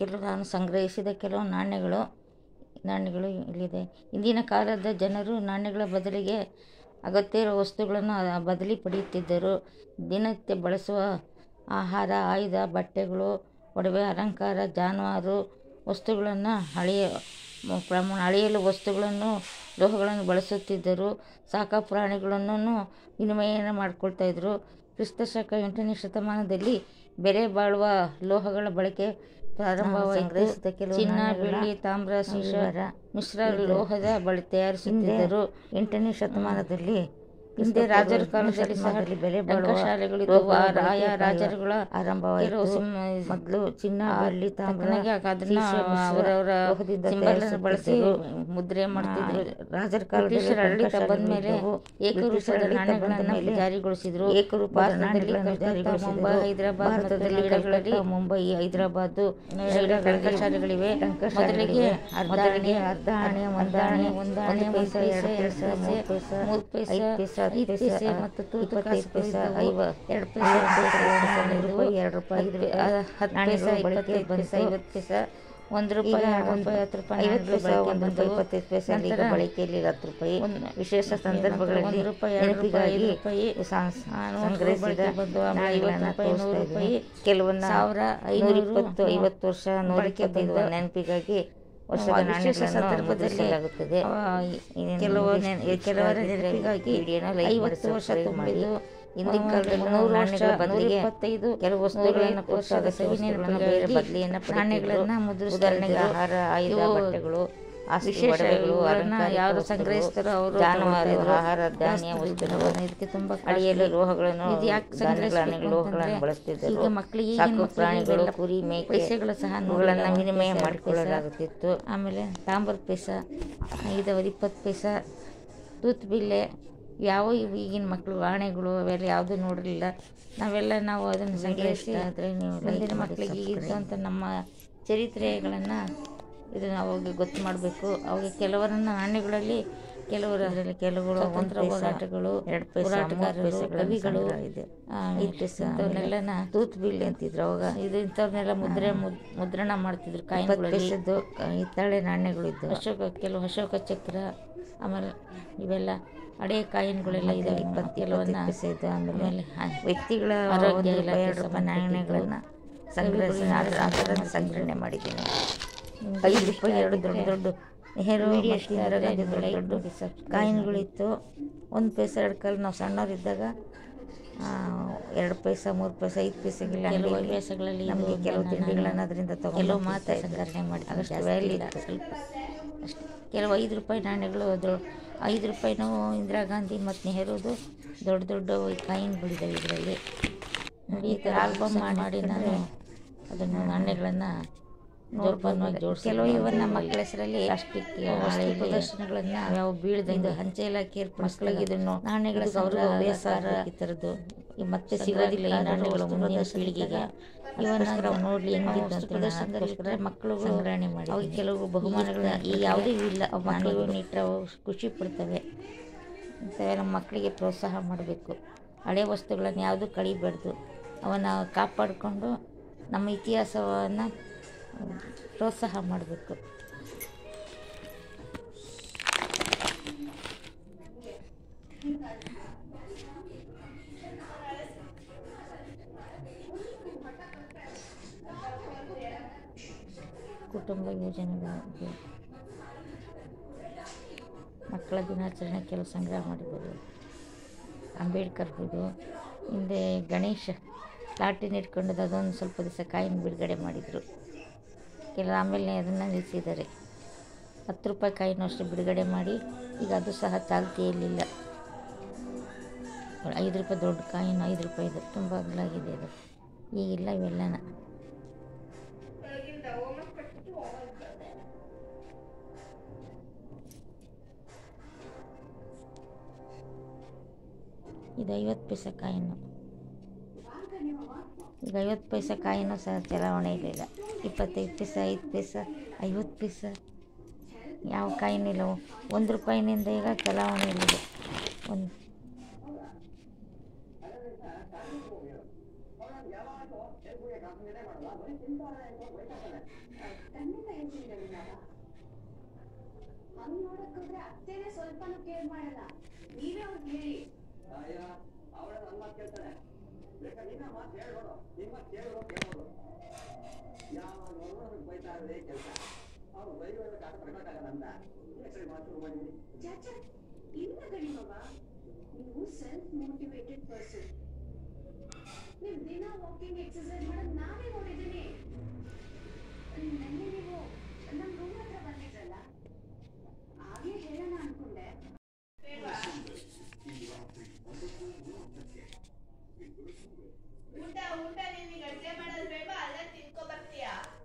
ಕೆಲವು ನಾನು ಸಂಗ್ರಹಿಸಿದ ಕೆಲವು ನಾಣ್ಯಗಳು ನಾಣ್ಯಗಳು ಇಲ್ಲಿದೆ ಇಂದಿನ ಕಾಲದ ಜನರು ನಾಣ್ಯಗಳ ಬದಲಿಗೆ ಅಗತ್ಯ ಇರುವ ವಸ್ತುಗಳನ್ನು ಅ- ಬದಲಿ ಪಡೆಯುತ್ತಿದ್ದರು ದಿನನಿತ್ಯ ಬಳಸುವ ಆಹಾರ ಆಯುಧ ಬಟ್ಟೆಗಳು ಒಡವೆ ಅಲಂಕಾರ ಜಾನುವಾರು ವಸ್ತುಗಳನ್ನು ಅಳೆಯ ಮ- ಪ್ರಮಾಣ ಅಳೆಯಲು ವಸ್ತುಗಳನ್ನು ಲೋಹಗಳನ್ನು ಬಳಸುತ್ತಿದ್ದರು ಸಾಕ ಪ್ರಾಣಿಗಳನ್ನು ವಿನಿಮಯ ಮಾಡಿಕೊಳ್ತಾ ಇದ್ದರು ಕ್ರಿಸ್ತ ಶಕ ಎಂಟನೇ ಶತಮಾನದಲ್ಲಿ ಬೆಲೆ ಬಾಳುವ ಲೋಹಗಳ ಬಳಕೆ ಪ್ರಾರಂಭವಾಯಿತು ಚಿನ್ನ ಬೆಳ್ಳಿ ತಾಮ್ರ ಸೀಸ ಮಿಶ್ರ ಲೋಹದ ಬಳಿ ತಯಾರಿಸುತ್ತಿದ್ದರು ಎಂಟನೇ ಶತಮಾನದಲ್ಲಿ ಹಿಂದೆ ರಾಜರ ಕಾಲದಲ್ಲಿ ಸಹ ಬೆಲೆ ಬಾಳುವ ಶಾಲೆಗಳಿದ್ದವು ಆ ಆಯಾ ರಾಜರುಗಳ ಆರಂಭವಾಯಿತು ಮೊದಲು ಚಿನ್ನ ಬೆಳ್ಳಿ ತಾಮ್ರ ಅದನ್ನ ಅವರವರ ಸಿಂಬಲ್ ಬಳಸಿ ಮುದ್ರೆ ಮಾಡ್ತಿದ್ರು ರಾಜರ ಕಾಲದಲ್ಲಿ ಆಡಳಿತ ಬಂದ್ಮೇಲೆ ಏಕರೂಪದ ನಾಣ್ಯಗಳನ್ನು ಜಾರಿಗೊಳಿಸಿದ್ರು ಏಕರೂಪದ ನಾಣ್ಯಗಳನ್ನು ಜಾರಿಗೊಳಿಸಿದ್ರು ಮುಂಬೈ ಹೈದರಾಬಾದ್ ಭಾರತದಲ್ಲಿ ಇಡಗಳಲ್ಲಿ ಮುಂಬೈ ಹೈದರಾಬಾದ್ ಶಾಲೆಗಳಿವೆ ಮೊದಲಿಗೆ ಮೊದಲಿಗೆ ಅರ್ಧ ಆಣೆ ಒಂದಾಣೆ ಒಂದಾಣೆ ಪೈಸೆ ಎರಡು ಪೈಸೆ ಮೂರು ಪೈಸೆ ಮೂರು ಪೈಸೆ ಐದು ಪೈಸೆ ಹತ್ತು ಪೈಸೆ ಮತ್ತು ತೂತು ಕಾಸು ಪೈಸೆ ಐವ ಎರಡು ಪೈಸೆ ಎರಡು ರೂಪಾಯಿ ಎರಡು ರೂಪಾಯಿ ಐದು ಹತ್ತು ಪೈಸೆ ಇಪ್ಪತ್ತೈದು ಪೈಸೆ ಐವತ್ತು ಪೈಸೆ ಒಂದು ರೂಪಾಯಿ ಎರಡು ರೂಪಾಯಿ ಹತ್ತು ರೂಪಾಯಿ ಐವತ್ತು ಪೈಸೆ ಒಂದು ರೂಪಾಯಿ ಇಪ್ಪತ್ತೈದು ಪೈಸೆ ಈಗ ಬಳಕೆಯಲ್ಲಿ ಹತ್ತು ರೂಪಾಯಿ ವಿಶೇಷ ಸಂದರ್ಭಗಳಲ್ಲಿ ನೆನಪಿಗಾಗಿ ಸಂಗ್ರಹಿಸಿದ ನಾಣ್ಯಗಳನ್ನು ತೋರಿಸ್ತಾ ಇದ್ದೀನಿ ಕೆಲವನ್ನ ಸಾವಿರ ಐನೂರ ಇಪ್ಪತ್ತು ಐವತ್ತು ವರ್ಷ ನೂರ ಇಪ್ಪತ್ತೈದು ನೆನಪಿಗಾಗಿ ವರ್ಷದ ನಾಣ್ಯಗಳನ್ನು ಸಂದರ್ಭದಲ್ಲಿ ಕೆಲವು ಕೆಲವರ ನೆನಪಿಗಾಗಿ ಐವತ್ತು ವರ್ಷ ತುಂಬಿದ್ದು ಹಿಂದಿನ ಕಾಲದಲ್ಲಿ ನೂರು ವರ್ಷ ಬದಲಿಗೆ ಇಪ್ಪತ್ತೈದು ಕೆಲವು ವಸ್ತುಗಳನ್ನು ವರ್ಷದ ಸವಿನೆನಪಿನ ಬೇರೆ ಬದಲಿಯನ್ನು ನಾಣ್ಯಗಳನ್ನು ಮುದ್ರಿಸುವುದರಿಗೆ ಆಹಾರ ಆಯುಧ ಬಟ್ಟೆಗಳು ವಿಶೇಷಗಳು ಯಾರು ಸಂಗ್ರಹಿಸ್ತಾರೋ ಅವರು ಜಾನುವಾರು ಆಹಾರ ಧಾನ್ಯ ವಸ್ತುಗಳು ಇದಕ್ಕೆ ತುಂಬಾ ಅಡಿಯಲು ಲೋಹಗಳನ್ನು ಲೋಹಗಳನ್ನು ಬಳಸ್ತಿದ್ದರು ಈಗ ಮಕ್ಕಳಿಗೆ ಸಾಕು ಪ್ರಾಣಿಗಳು ಕುರಿ ಮೇಕೆ ಪೈಸೆಗಳು ಸಹ ಅವುಗಳನ್ನು ವಿನಿಮಯ ಮಾಡಿಕೊಳ್ಳಲಾಗುತ್ತಿತ್ತು ಆಮೇಲೆ ತಾಮ್ರದ ಪೈಸ ಐದವರು ಇಪ್ಪತ್ತು ಪೈಸ ತೂತ್ ಬಿಲ್ಲೆ ಯಾವ ಇವು ಈಗಿನ ಮಕ್ಕಳು ಆಣೆಗಳು ಅವೆಲ್ಲ ಯಾವುದೂ ನೋಡಿರಲಿಲ್ಲ ನಾವೆಲ್ಲ ನಾವು ಅದನ್ನು ಸಂಗ್ರಹಿಸಿ ಆದರೆ ನೀವು ಮುಂದಿನ ಮಕ್ಕಳಿಗೆ ಇದ್ದಂಥ ನಮ್ಮ ಚರಿತ್ರೆಗಳನ್ನು ಇದನ್ನು ಅವಾಗ ಗೊತ್ತು ಮಾಡಬೇಕು ಅವಾಗ ಕೆಲವರನ್ನ ನಾಣ್ಯಗಳಲ್ಲಿ ಕೆಲವರು ಅದರಲ್ಲಿ ಕೆಲವರು ಸ್ವತಂತ್ರ ಹೋರಾಟಗಳು ಎರಡು ಹೋರಾಟಗಾರರು ಕವಿಗಳು ಐದು ಪೈಸೆ ಇಂಥವನ್ನೆಲ್ಲನ ತೂತ್ ಬಿಲ್ ಅಂತಿದ್ರು ಅವಾಗ ಇದು ಇಂಥವ್ರನ್ನೆಲ್ಲ ಮುದ್ರೆ ಮುದ್- ಮುದ್ರಣ ಮಾಡ್ತಿದ್ರು ಕಾಯಿನ್ಗಳಲ್ಲಿ ಹಿತ್ತಾಳೆ ನಾಣ್ಯಗಳು ಇದ್ದವು ಅಶೋಕ ಕೆಲವು ಅಶೋಕ ಚಕ್ರ ಆಮೇಲೆ ಇವೆಲ್ಲ ಹಳೆ ಕಾಯಿನ್ಗಳೆಲ್ಲ ಇದಾವೆ ಇಪ್ಪತ್ತು ಕೆಲವನ್ನ ಆಮೇಲೆ ವ್ಯಕ್ತಿಗಳ ಆರೋಗ್ಯ ಎರಡು ರೂಪಾಯಿ ನಾಣ್ಯಗಳನ್ನು ಸಂಗ್ರಹಿಸಿ ಆ ಥರ ಸಂಗ್ರಹಣೆ ಮಾಡಿದ್ದೀನಿ ಐದು ರೂಪಾಯಿ ಎರಡು ದೊಡ್ಡ ದೊಡ್ಡ ನೆಹರು ಮತ್ತು ಇಂದಿರಾ ಗಾಂಧಿ ದೊಡ್ಡ ದೊಡ್ಡ ಕಾಯಿನ್ಗಳಿತ್ತು ಒಂದು ಪೈಸೆ ಎರಡು ಕಾಲು ನಾವು ಸಣ್ಣವರಿದ್ದಾಗ ಆ, ಎರಡು ಪೈಸೆ ಮೂರು ಪೈಸೆ ಐದು ಪೈಸೆಗೆಲ್ಲ ಕೆಲವು ಹವ್ಯಾಸಗಳಲ್ಲಿ ನಮಗೆ ಕೆಲವು ತಿಂಡಿಗಳನ್ನು ಅದರಿಂದ ತಗೊಂಡು ಮಾತ್ರ ಸಂಗ್ರಹಣೆ ಮಾಡಿ ಅಷ್ಟು ವ್ಯಾಲ್ಯೂ ಇತ್ತು ಸ್ವಲ್ಪ ಅಷ್ಟೇ ಕೆಲವು ಐದು ರೂಪಾಯಿ ನಾಣ್ಯಗಳು ದೊ ಐದು ರೂಪಾಯಿನೂ ಇಂದಿರಾ ಗಾಂಧಿ ಮತ್ತು ನೆಹರುದು ದೊಡ್ಡ ದೊಡ್ಡ ಕಾಯಿನ್ಗಳಿದ್ದಾವೆ ಇದರಲ್ಲಿ ನೋಡಿ ಈ ಥರ ಆಲ್ಬಮ್ ಮಾಡಿ ನಾನು ಅದನ್ನು ನಾಣ್ಯಗಳನ್ನು ಜೋಪಾನವಾಗಿ ಜೋಡಿಸಿ ಕೆಲವು ಇವನ್ನ ಮಕ್ಕಳ ಹೆಸರಲ್ಲಿ ಪ್ಲಾಸ್ಟಿಕ್ ಪ್ರದರ್ಶನಗಳನ್ನ ಯಾವ ಬೀಳ್ದಂಗೆ ಹಂಚೆ ಇಲಾಖೆ ಮಕ್ಕಳಿಗೆ ಇದನ್ನು ನಾಣ್ಯಗಳ ಅವ್ರಿಗೆ ಹವ್ಯಾಸ ಈ ಥರದ್ದು ಈ ಮತ್ತೆ ಸಿಗೋದಿಲ್ಲ ಈ ನಾಣ್ಯಗಳು ಮುಂದಿನ ಪೀಳಿಗೆಗೆ ಇವನ್ನ ನೋಡ್ಲಿ ಹೆಂಗಿದ್ದು ಅಂತ ಪ್ರದರ್ಶನದಲ್ಲಿ ಮಕ್ಕಳು ಸಂಗ್ರಹಣೆ ಮಾಡಿ ಅವಾಗ ಕೆಲವು ಬಹುಮಾನಗಳನ್ನ ಈ ಯಾವುದೂ ಇಲ್ಲ ಅವು ಮಕ್ಕಳು ಇಟ್ಟರೆ ಅವು ಖುಷಿ ಪಡ್ತವೆ ಇಂಥವೆಲ್ಲ ಮಕ್ಕಳಿಗೆ ಪ್ರೋತ್ಸಾಹ ಮಾಡಬೇಕು ಹಳೆ ವಸ್ತುಗಳನ್ನು ಯಾವುದೂ ಕಳಿಬಾರ್ದು ಅವನ್ನು ಕಾಪಾಡಿಕೊಂಡು ನಮ್ಮ ಇತಿಹಾಸವನ್ನು ಪ್ರೋತ್ಸಾಹ ಮಾಡಬೇಕು ಕುಟುಂಬ ಯೋಜನೆಗಳು ಮಕ್ಕಳ ದಿನಾಚರಣೆ ಕೆಲವು ಸಂಗ್ರಹ ಮಾಡಿದ್ದಾರೆ ಅಂಬೇಡ್ಕರ್ದು ಹಿಂದೆ ಗಣೇಶ ಲಾಟಿನ್ ಇಟ್ಕೊಂಡಿದ್ದು ಅದೊಂದು ಸ್ವಲ್ಪ ದಿವಸ ಕಾಯಿನ್ ಬಿಡುಗಡೆ ಮಾಡಿದರು ಕೆಲವು ಆಮೇಲೆ ಅದನ್ನು ನಿಲ್ಲಿಸಿದ್ದಾರೆ ಹತ್ತು ರೂಪಾಯಿ ಕಾಯಿನೂ ಅಷ್ಟೇ ಬಿಡುಗಡೆ ಮಾಡಿ ಈಗ ಅದು ಸಹ ಚಾಲ್ತಿಯಲ್ಲಿಲ್ಲ ಐದು ರೂಪಾಯಿ ದೊಡ್ಡ ಕಾಯಿನ್ ಐದು ರೂಪಾಯಿದು ತುಂಬ ಅಗಲಾಗಿದೆ ಅದು ಈಗಿಲ್ಲ ಇವೆಲ್ಲನ ಇದು ಐವತ್ತು ಪೈಸೆ ಕಾಯಿನು ಈಗ ಐವತ್ತು ಪೈಸೆ ಕಾಯಿನೂ ಸಹ ಚಲಾವಣೆ ಇರಲಿಲ್ಲ ಇಪ್ಪತ್ತೈದು ಪೈಸೆ ಐದು ಪೈಸೆ ಐವತ್ತು ಪೈಸೆ ಯಾವ ಕಾಯಿನೂ ಇಲ್ಲ ಒಂದು ರೂಪಾಯಿನಿಂದ ಈಗ ಚಲಾವಣೆ ಇಲ್ಲಿದೆ ಒಂದು ಖಂಡಿತ ಹೇಳ್ತೀನಿ ರವೀಂದ್ರ ಹಂಗ್ ನೋಡಕ್ ಹೋದ್ರೆ ಅತ್ತೆನೆ ಸ್ವಲ್ಪನೂ ಕೇರ್ ಮಾಡಲ್ಲ ನೀವೇ ಅವ್ರಿಗೆ ಹೇಳಿ ಅವಳ ನನ್ನ ಮಾತು ಕೇಳ್ತಾನೆ ಬೇಕಾದ್ರೆ ನಿನ್ನ ಮಾತು ಹೇಳ್ಬೋಡು ನಿಮ್ಮ ಕೇಳೋದು ಕೇಳ್ಬೋದು ಯಾವಾಗ ನನಗೆ ಬೈತಾ ಇರೋದೇ ಕೆಲಸ ಅವ್ರು ಬೈಯೋದು ಕಾಟ ಬರಬೇಕಾಗಲ್ಲ ಅಂತ ಹೆಸರು ಮಾತು ಶುರು ಮಾಡಿದ್ದೀನಿ ಚಾಚ ಇಲ್ಲ ಗಣಿಮವ ನೀವು ಸೆಲ್ಫ್ ಮೋಟಿವೇಟೆಡ್ ಪರ್ಸನ್ ನೀವು ದಿನ ವಾಕಿಂಗ್ ಎಕ್ಸರ್ಸೈಸ್ ಮಾಡೋದು ನಾನೇ ನೋಡಿದ್ದೀನಿ ನೆನ್ನೆ ನೀವು ನಮ್ಮ ರೂಮ್ ಹತ್ರ ಬಂದಿದ್ರಲ್ಲ ಆಗ್ಲೇ ಹೇಳೋಣ ಅನ್ಕೊಂಡೆ ಊಟ ಊಟ ನಿನಗೆ ಅಡ್ಗೆ ಮಾಡೋದು ಬೇಡ ಅಲ್ಲೇ ತಿನ್ಕೊ ಬರ್ತೀಯ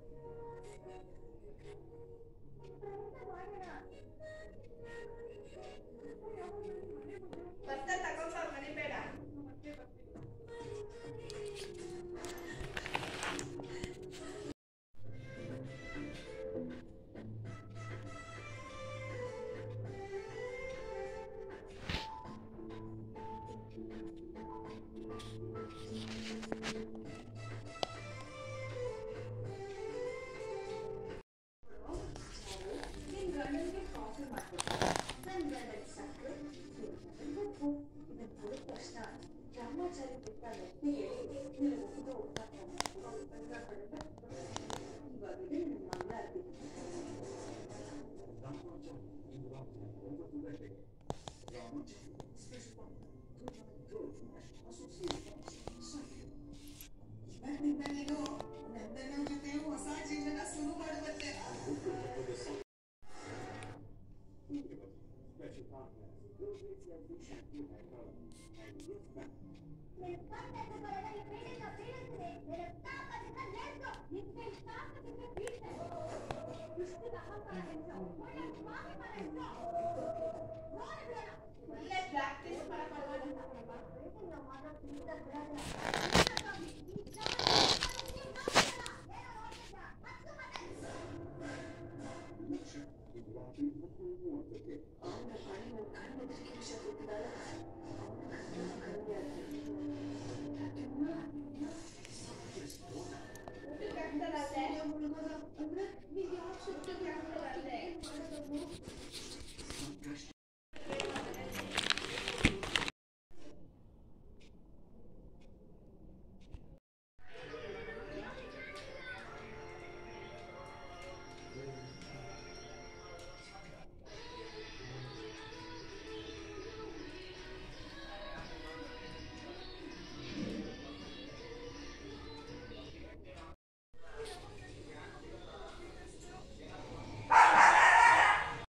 ಬರ್ತಾ ತಗೊಂಡ್ ಮನೆ ಬೇಡ ನಿನ್ ಗಂಡನ್ಗೆ ಕಾಫಿ ಮಾಡ್ಕೊಡು ನನ್ ಗಂಡನ್ ಸಕ್ಕರೆ ಉಪ್ಪು ಇದನ್ನ ಕುಡಿದ ತಕ್ಷಣ ಬ್ರಹ್ಮಚಾರಿ ಬಿಟ್ಟ ನೆತ್ತಿ ಎಳಿ ನೀನು ಉಪ್ಪು ಊಟ ಇವಾಗ ಇದೆ ನಿನ್ ಮಂಗಳಾರತಿ ಇವತ್ತಿನಿಂದ ನೀನು ನನ್ನ ಜೊತೆ ಹೊಸ ಜೀವನ ಶುರು ಮಾಡುವಂತೆ ಒಳ್ಳೆ ಪ್ರಾಕ್ಟೀಸ್ ಮಾಡ್ಕೊಳ್ಳೋಣ ಅವನ ಹಣೆ ನನ್ನ ಕಣ್ಣು ವಿಷ ಬಿಟ್ಟಿದ್ದಾಳೆ ಅವನ ಕಣ್ಣು ಕಣ್ಣು ಊಟಕ್ಕೆ ಹಾಕ್ತಾರಲ್ಲೇ ಅಂದ್ರೆ ನೀವು ಯಾವ ಸುಟ್ಟು ಹಾಕ್ತಾರಲ್ಲೇ ಮಾಡೋದು